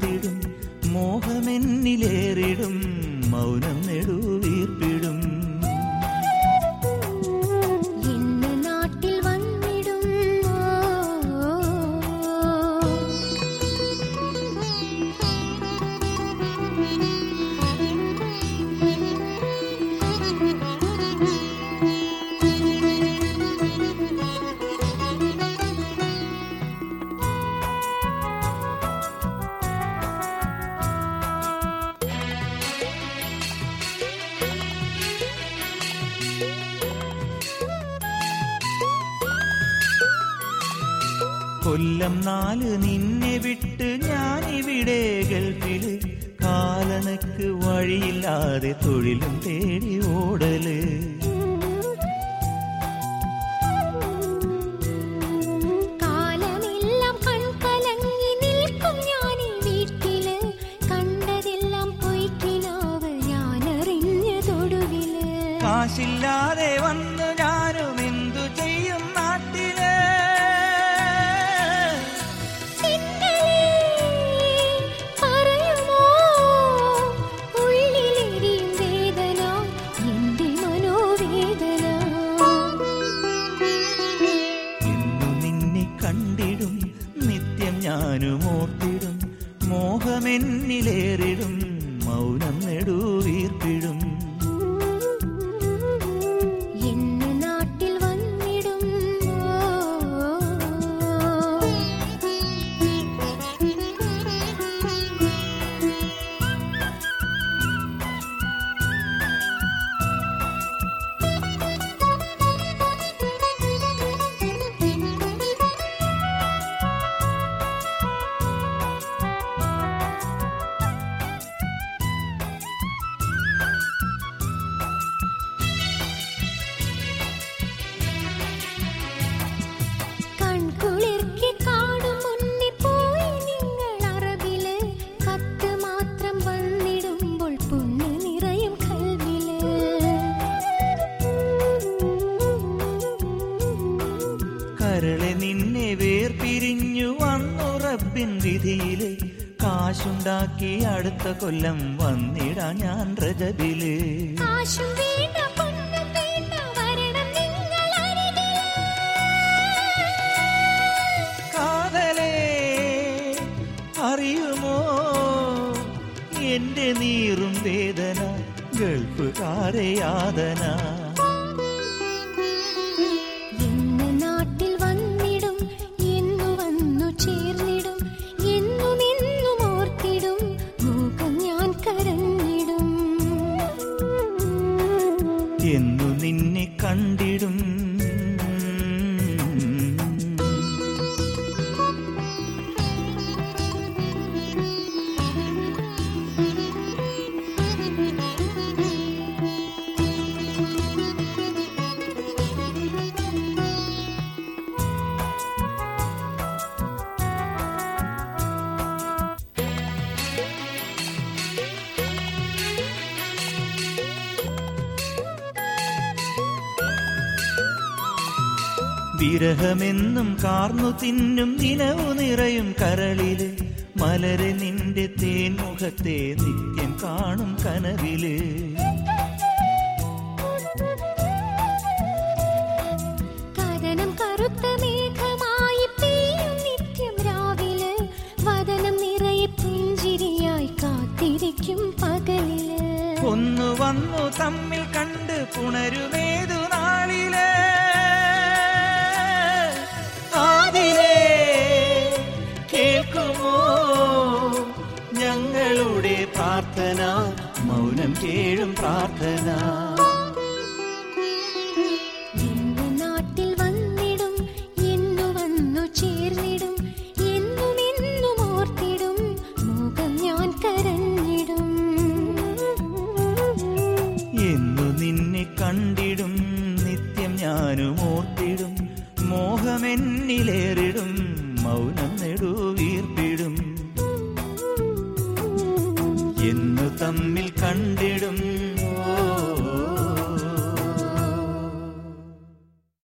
ഓർത്തിടും മോഹമെന്നിലേറിടും മൗനം നെടുവീർപ്പിടും ഇന്ന് നാട്ടിൽ വന്നിടും കൊല്ലം നാല് നിന്നെ വിട്ട് ഞാനിവിടെ ഗൾഫില് കാലണക്ക് വഴിയില്ലാതെ തൊഴിലും തേടി ഓടല് കാലമെല്ലാം കൺകലങ്ങി നിൽക്കും ഞാൻ ഈ വീട്ടില് കണ്ടതെല്ലാം പൊയ്ക്കിനാവ് ഞാൻ അറിഞ്ഞ തൊടുവില് കാശില്ലാതെ വന്നു ഞാനും എന്തു ചെയ്യും നാട്ടില് ചിന്തലേ പറയുമോ ഉള്ളിലെരിയും വേദന എന്റെ മനോവേദന എന്നു നിന്നെ കണ്ടിടും നിത്യം ഞാനും ഓർത്തിടും മോഹമെന്നിലേറിടും മൗനം നെടുവീർപ്പിടും എന്ന് നാട്ടിൽ വന്നിടും കൺകുളിർക്കി കാണും മുന്നേ പോയി നിങ്ങൾ അറബില് കത്ത് മാത്രം വന്നിടുമ്പോൾ പുണ്ണ് നിറയും കൽവില് കരളെ നിന്നെ വേർപിരിഞ്ഞു വന്നു റബ്ബിൻ വിധിയില് കാശുണ്ടാക്കി അടുത്ത കൊല്ലം വന്നിടാ ഞാൻ രജബില് കാശും വേണ്ട പൊന്നും വേണ്ട വരണം നിങ്ങൾ അരികില് കാതലേ അറിയുമോ എന്റെ നീറും വേദന ഗൾഫുകാരെ യാതന എന്ന് നാട്ടിൽ വന്നിടും എന്നു വന്നു ചേർന്നിടും എന്നും എന്നും ഓർത്തിടും മൂക്കം ഞാൻ കരഞ്ഞിടും എന്നു നിന്നെ കണ്ടിടും വിരഹമെന്നും കാർന്നു തിന്നും നിലവു നിറയും കരളില് മലരെ നിന്റെ തേൻമുഖത്തെ നിത്യം കാണും കനവില് കഥനം കറുത്ത മേഘമായി പെയ്യും നിത്യം രാവിലെ വദനം നിറയെ പുഞ്ചിരിയായി കാത്തിരിക്കും പകലില് ഒന്നു വന്നു തമ്മിൽ കണ്ട് പുണരുമേതു നാളില് ആദിലേ കേൾക്കുമോ ഞങ്ങളുടെ പ്രാർത്ഥന മൗനം കേഴും പ്രാർത്ഥന എന്റെ നാട്ടിൽ വന്നിടും എന്നു വന്നു ചേർന്നിടും എന്നും എന്നും ഓർത്തിടും മുഖം ഞാൻ കരഞ്ഞിടും എന്നു നിന്നെ കണ്ടിടും നിത്യം ഞാനും ഓർത്തിടും മോഹമെന്നിലേറിടും മൗനം നെടുവീർപ്പിടും എന്നു തമ്മിൽ കണ്ടിടും